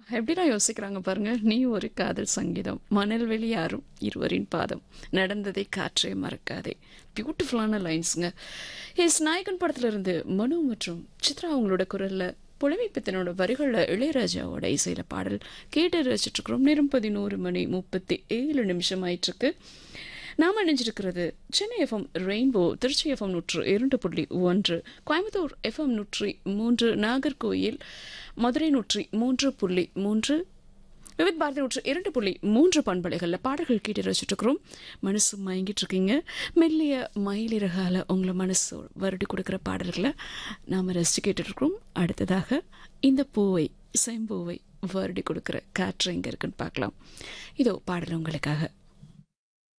எப்படிலாம் யோசிக்கிறாங்க பாருங்க நீ ஒரு காதல் சங்கீதம் மணல் வெளியாரும் இருவரின் பாதம் நடந்ததை காற்றே மறக்காதே பியூட்டிஃபுல்லான லைன்ஸுங்க எஸ் நாயகன் படத்துல இருந்து மனு மற்றும் சித்ரா அவங்களோட குரல்ல புலமைப்பித்தனோட வரிகளில் இளையராஜாவோட இசையில பாடல் கேட்டு ரசிச்சுட்டு இருக்கிறோம் நேரம் பதினோரு மணி முப்பத்தி ஏழு நிமிஷம் ஆயிட்டு இருக்கு நாம் இணைஞ்சிருக்கிறது Chennai FM Rainbow Tiruchi FM நூற்று இரண்டு புள்ளி ஒன்று கோயம்புத்தூர் எஃப்எம் நூற்றி மூன்று நாகர்கோயில் மதுரை நூற்றி மூன்று புள்ளி மூன்று விவித் பாரதி நூற்று இரண்டு புள்ளி மூன்று பண்பலைகளில் பாடல்கள் கேட்டு ரசிச்சுட்டு இருக்கிறோம் மனசு மயங்கிட்டு இருக்கீங்க மெல்லிய மயிலிறகால உங்களை மனசு வருடி கொடுக்குற பாடல்களை நாம் ரசிச்சு கேட்டுட்டு இருக்கிறோம் அடுத்ததாக இந்த பூவை செம்பூவை வருடி கொடுக்குற காற்று எங்க இருக்குன்னு பார்க்கலாம் இதோ பாடல் உங்களுக்காக